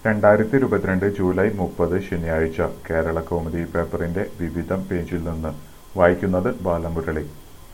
രണ്ടായിരത്തി ഇരുപത്തിരണ്ട് ജൂലൈ മുപ്പത് ശനിയാഴ്ച കേരള കൗമുദി പേപ്പറിന്റെ വിവിധ പേജിൽ നിന്ന് വായിക്കുന്നത് ബാലമുരളി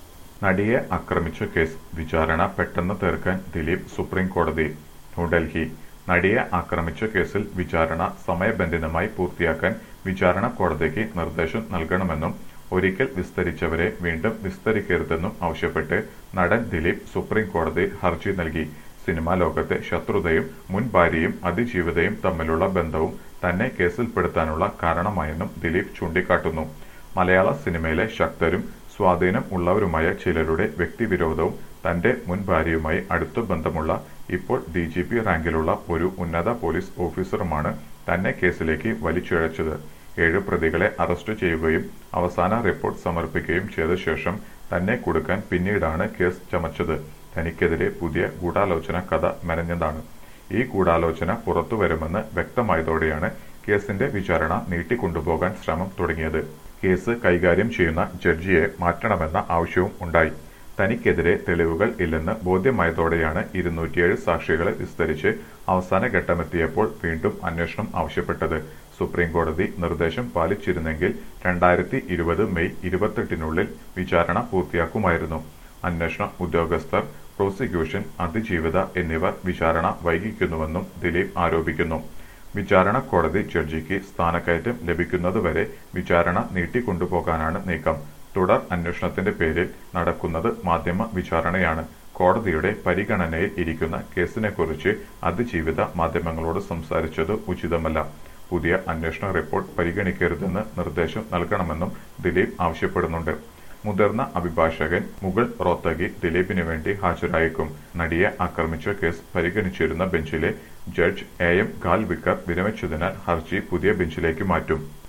നടിയെ ആക്രമിച്ച കേസ് വിചാരണ പെട്ടെന്ന് തീർക്കാൻ ദിലീപ് സുപ്രീം കോടതി ന്യൂഡൽഹി നടിയെ ആക്രമിച്ച കേസിൽ വിചാരണ സമയബന്ധിതമായി പൂർത്തിയാക്കാൻ വിചാരണ കോടതിക്ക് നിർദ്ദേശം നൽകണമെന്നും ഒരിക്കൽ വിസ്തരിച്ചവരെ വീണ്ടും വിസ്തരിക്കരുതെന്നും ആവശ്യപ്പെട്ട് നടൻ ദിലീപ് സുപ്രീം കോടതിയിൽ ഹർജി നൽകി സിനിമാ ലോകത്തെ ശത്രുതയും മുൻ ഭാര്യയും അതിജീവിതയും തമ്മിലുള്ള ബന്ധവും തന്നെ കേസിൽപ്പെടുത്താനുള്ള കാരണമായെന്നും ദിലീപ് ചൂണ്ടിക്കാട്ടുന്നു മലയാള സിനിമയിലെ ശക്തരും സ്വാധീനം ഉള്ളവരുമായ ചിലരുടെ വ്യക്തിവിരോധവും തന്റെ മുൻ ഭാര്യയുമായി അടുത്ത ബന്ധമുള്ള ഇപ്പോൾ ഡി ജി പി റാങ്കിലുള്ള ഒരു ഉന്നത പോലീസ് ഓഫീസറുമാണ് തന്നെ കേസിലേക്ക് വലിച്ചിഴച്ചത് ഏഴ് പ്രതികളെ അറസ്റ്റ് ചെയ്യുകയും അവസാന റിപ്പോർട്ട് സമർപ്പിക്കുകയും ചെയ്ത ശേഷം തന്നെ കൊടുക്കാൻ പിന്നീടാണ് കേസ് ചമച്ചത് തനിക്കെതിരെ പുതിയ ഗൂഢാലോചന കഥ മെനഞ്ഞതാണ് ഈ ഗൂഢാലോചന പുറത്തുവരുമെന്ന് വ്യക്തമായതോടെയാണ് കേസിന്റെ വിചാരണ നീട്ടിക്കൊണ്ടുപോകാൻ ശ്രമം തുടങ്ങിയത് കേസ് കൈകാര്യം ചെയ്യുന്ന ജഡ്ജിയെ മാറ്റണമെന്ന ആവശ്യവും ഉണ്ടായി തനിക്കെതിരെ തെളിവുകൾ ഇല്ലെന്ന് ബോധ്യമായതോടെയാണ് ഇരുന്നൂറ്റിയേഴ് സാക്ഷികളെ വിസ്തരിച്ച് അവസാന ഘട്ടമെത്തിയപ്പോൾ വീണ്ടും അന്വേഷണം ആവശ്യപ്പെട്ടത് സുപ്രീം കോടതി നിർദ്ദേശം പാലിച്ചിരുന്നെങ്കിൽ രണ്ടായിരത്തി ഇരുപത് മെയ് ഇരുപത്തെട്ടിനുള്ളിൽ വിചാരണ പൂർത്തിയാക്കുമായിരുന്നു അന്വേഷണ ഉദ്യോഗസ്ഥർ പ്രോസിക്യൂഷൻ അതിജീവിത എന്നിവർ വിചാരണ വൈകിക്കുന്നുവെന്നും ദിലീപ് ആരോപിക്കുന്നു വിചാരണ കോടതി ജഡ്ജിക്ക് സ്ഥാനക്കയറ്റം ലഭിക്കുന്നതുവരെ വിചാരണ നീട്ടിക്കൊണ്ടുപോകാനാണ് നീക്കം തുടർ അന്വേഷണത്തിന്റെ പേരിൽ നടക്കുന്നത് മാധ്യമ വിചാരണയാണ് കോടതിയുടെ പരിഗണനയിൽ ഇരിക്കുന്ന കേസിനെക്കുറിച്ച് അതിജീവിത മാധ്യമങ്ങളോട് സംസാരിച്ചത് ഉചിതമല്ല പുതിയ അന്വേഷണ റിപ്പോർട്ട് പരിഗണിക്കരുതെന്ന് നിർദ്ദേശം നൽകണമെന്നും ദിലീപ് ആവശ്യപ്പെടുന്നുണ്ട് മുതിർന്ന അഭിഭാഷകൻ മുകുൾ റോത്തഗി ദിലീപിന് വേണ്ടി ഹാജരായേക്കും നടിയെ ആക്രമിച്ച കേസ് പരിഗണിച്ചിരുന്ന ബെഞ്ചിലെ ജഡ്ജ് എ എം ഖാൽവിക്കർ വിരമിച്ചതിനാൽ ഹർജി പുതിയ ബെഞ്ചിലേക്ക് മാറ്റും